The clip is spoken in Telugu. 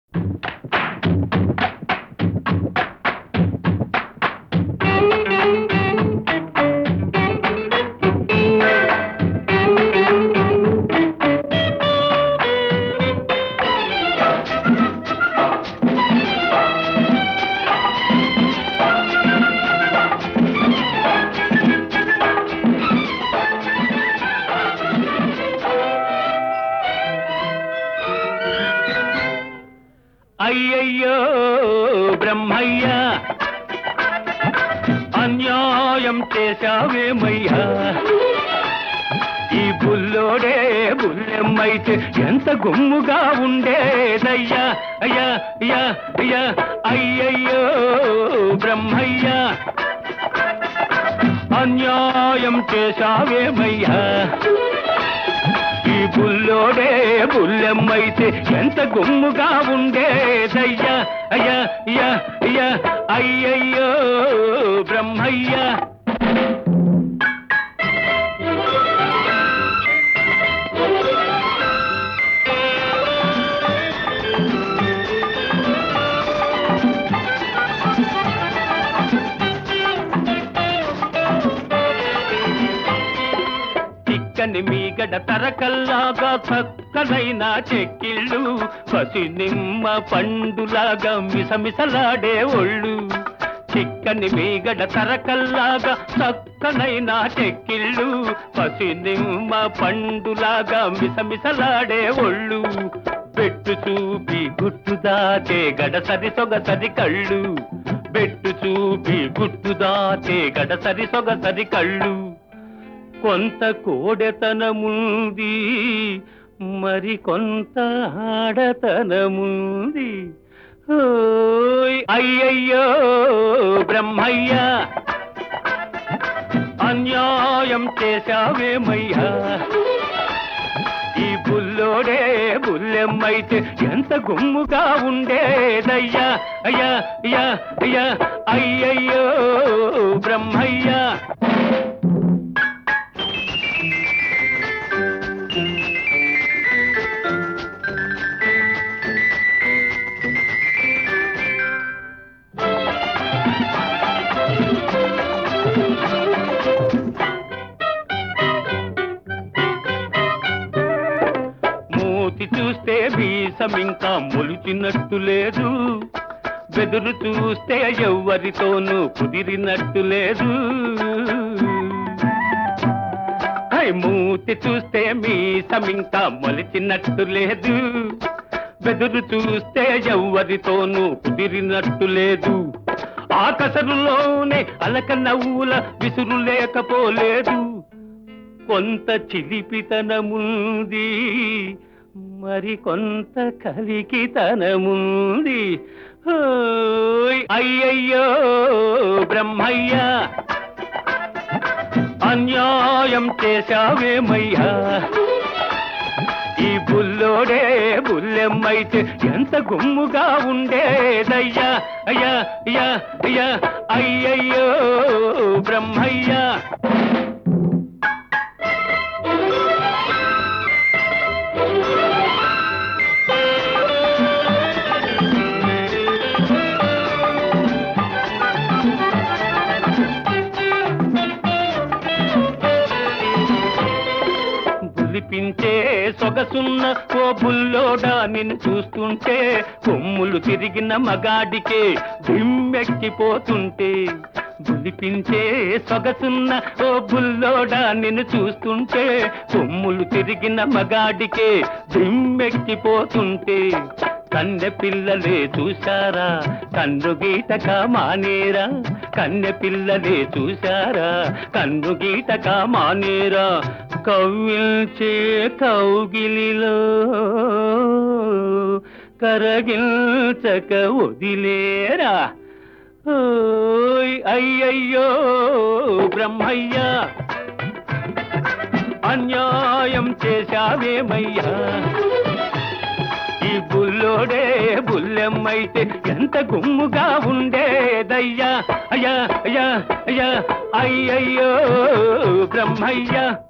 అయ్యయ్యో బ్రహ్మయ్య అన్యాయం చేశావేమయ్యా ఈ బుల్లోడే బుల్లెమ్మైతే ఎంత గుమ్ముగా ఉండేదయ్యా అయ్యా అయ్యా అయ్యా అయ్యయ్యో బ్రహ్మయ్య అన్యాయం చేశావేమయ్యా ఈ బుల్లోడే బుల్లెమ్మైతే ఎంత గుమ్ముగా ఉండేదయ్యా అయ్యా అయ్యా అయ్యా అయ్యయ్యో బ్రహ్మయ్య చిక్కని మీగడ తరకల్లాగా చక్కనైన చెక్కిళ్ళు పసి నిమ్మ పండులాగా మిసమిసలాడే ఒళ్ళు చిక్కని మీగడ తరకల్లాగా చక్కనైన చెక్కిళ్ళు పసి నిమ్మ పండులాగా మిసమిసలాడే ఒళ్ళు పెట్టు చూపి గుట్టు దాచే గడసరి సొగసరి కళ్ళు బెట్టు చూపి గుట్టు దాచే గడసరి సొగసరి కళ్ళు కొంత కోడెతనముంది మరి కొంత ఆడతనముంది ఓయ్ అయ్యయ్యో బ్రహ్మయ్య అన్యాయం చేశావేమయ్యా ఈ బుల్లోడే బుల్లెమ్మైతే ఎంత గుమ్ముగా ఉండేదయ్యా అయ్యా అయ్యా అయ్యా అయ్యయ్యో బ్రహ్మయ్య మూతి చూస్తే వీసం ఇంకా మొలిచినట్టు లేదు బెదురు చూస్తే ఎవ్వరితోనూ కుదిరినట్టు లేదు హై, మూతి చూస్తే మీసం ఇంకా మొలిచినట్టు లేదు బెదురు చూస్తే ఎవ్వరితోనూ కుదిరినట్టు లేదు ఆకసరులోనే అలక నవ్వుల విసురు లేకపోలేదు కొంత చిలిపితనముంది మరి కొంత కలికితనముంది ఓయ్ అయ్యయ్యో బ్రహ్మయ్య అన్యాయం చేశావేమయ్యా ఈ బుల్లోడే బుల్లెమ్మైతే ఎంత గుమ్ముగా ఉండేదయ్యా అయ్యా అయ్యా అయ్యా అయ్యయ్యో బ్రహ్మయ్య బులిపించే సొగసున్న ఓ బుల్లోడా నిన్ను చూస్తుంటే కొమ్ములు తిరిగిన మగాడికే దిమ్మెక్కిపోతుంటే బులిపించే సొగసున్న ఓ బుల్లోడా నిన్ను చూస్తుంటే కొమ్ములు తిరిగిన మగాడికే దిమ్మెక్కిపోతుంటే కన్నె పిల్లలే చూశారా కన్ను గీటక మానేరా కన్నె పిల్లలే చూశారా కన్ను గీటక మానేరా కవ్విల్చే కౌగిలిలో కరగిల్చక వదిలేరా ఓయ్ అయ్యయ్యో బ్రహ్మయ్య అన్యాయం చేశావేమయ్యా ఈ బుల్లోడే బుల్లెమ్మైతే ఎంత గుమ్ముగా ఉండేదయ్యా అయ్యా అయ్యా అయ్యా అయ్యయ్యో బ్రహ్మయ్య